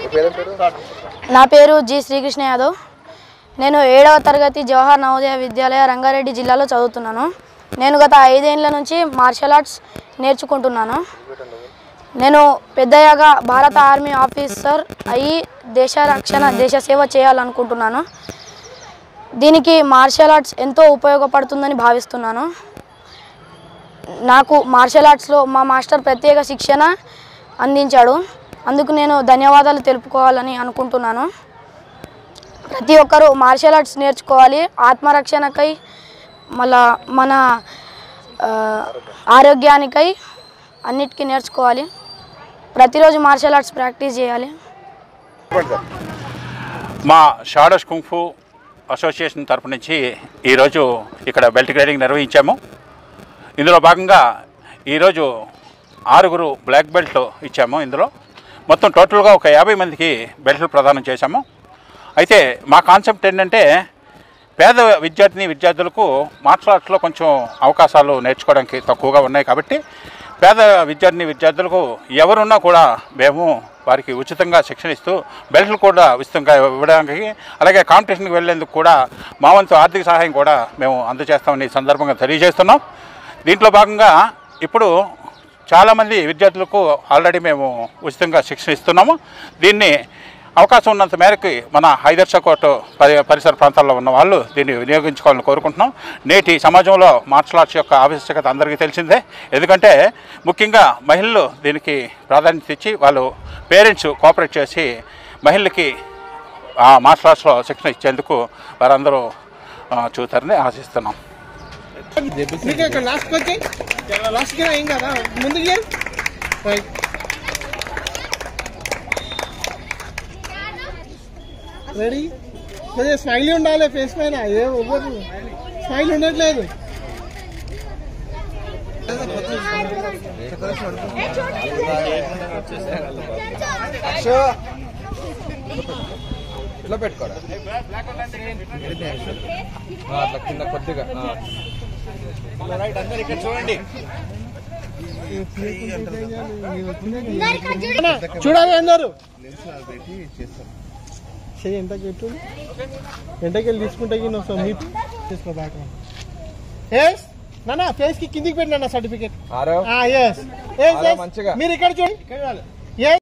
మీ పేరేం పేరు నా పేరు జి శ్రీకృష్ణ యాదవ్ నేను ఏడవ తరగతి జవహర్ నవోదయ విద్యాలయ రంగారెడ్డి జిల్లాలో చదువుతున్నాను నేను గత ఐదేళ్ల నుంచి మార్షల్ ఆర్ట్స్ నేర్చుకుంటున్నాను నేను పెద్దయ్యాక భారత ఆర్మీ ఆఫీసర్ అయ్యి దేశ రక్షణ దేశ సేవ చేయాలనుకుంటున్నాను దీనికి మార్షల్ ఆర్ట్స్ ఎంతో ఉపయోగపడుతుందని భావిస్తున్నాను నాకు మార్షల్ ఆర్ట్స్లో మా మాస్టర్ ప్రత్యేక శిక్షణ అందించాడు అందుకు నేను ధన్యవాదాలు తెలుపుకోవాలని అనుకుంటున్నాను ప్రతి ఒక్కరూ మార్షల్ ఆర్ట్స్ నేర్చుకోవాలి ఆత్మరక్షణకై మళ్ళా మన ఆ, ఆరోగ్యానికై అన్నిటికీ నేర్చుకోవాలి ప్రతిరోజు మార్షల్ ఆర్ట్స్ ప్రాక్టీస్ చేయాలి చెప్పండి సార్ మా షాడోస్ కుంఫు అసోసియేషన్ తరపు నుంచి ఈరోజు ఇక్కడ బెల్ట్ గ్రేడింగ్ నిర్వహించాము ఇందులో భాగంగా ఈరోజు ఆరుగురు బ్లాక్ బెల్ట్లు ఇచ్చాము ఇందులో మొత్తం టోటల్గా ఒక యాభై మందికి బెల్ట్లు ప్రదానం చేశాము అయితే మా కాన్సెప్ట్ ఏంటంటే పేద విద్యార్థిని విద్యార్థులకు మార్షల్ ఆర్ట్స్లో కొంచెం అవకాశాలు నేర్చుకోవడానికి తక్కువగా ఉన్నాయి కాబట్టి పేద విద్యార్థిని విద్యార్థులకు ఎవరున్నా కూడా మేము వారికి ఉచితంగా శిక్షణ ఇస్తూ బెల్ట్లు కూడా ఉచితంగా ఇవ్వడానికి అలాగే కాంపిటీషన్కి వెళ్ళేందుకు కూడా మా వంతు ఆర్థిక సహాయం కూడా మేము అందజేస్తామని ఈ సందర్భంగా తెలియజేస్తున్నాం దీంట్లో భాగంగా ఇప్పుడు చాలామంది విద్యార్థులకు ఆల్రెడీ మేము ఉచితంగా శిక్షణ ఇస్తున్నాము దీన్ని అవకాశం ఉన్నంత మేరకు మన హైదర్షా కోర్టు పరి పరిసర ప్రాంతాల్లో ఉన్న వాళ్ళు దీన్ని వినియోగించుకోవాలని కోరుకుంటున్నాం నేటి సమాజంలో మార్షల్ ఆర్ట్స్ యొక్క ఆవశ్యకత అందరికీ తెలిసిందే ఎందుకంటే ముఖ్యంగా మహిళలు దీనికి ప్రాధాన్యత ఇచ్చి వాళ్ళు పేరెంట్స్ కోఆపరేట్ చేసి మహిళలకి ఆ మార్షల్ ఆర్ట్స్లో శిక్షణ ఇచ్చేందుకు వారందరూ ఆ, చూస్తారని ఆశిస్తున్నాం నీకు ఇక్కడ లాస్ట్ వచ్చి లాస్ట్ ఏం కదా ముందుకు చేయి. రైట్ రెడీ కొద్దిగా స్మైల్ ఉండాలి ఫేస్ పైన ఏ ఒవ్వరు స్మైల్ ఉండట్లేదు ఇట్లా పెట్టుకోరా ఆ, అట్లా కింద కొద్దిగా ఆ. చూడాలి అందరు చెయ్యి ఎంతకి పెట్టు ఎంతకి వెళ్ళి తీసుకుంటే గిన్నె వస్తాం మీట్ తీసుకో బ్యాక్ ఎస్ నాన్న ఫేస్ కి కిందికి పెట్టినా సర్టిఫికేట్ ఆరో ఎస్ అలా మంచిగా. మీరు ఇక్కడ చూడండి ఇక్కడ చూడాలి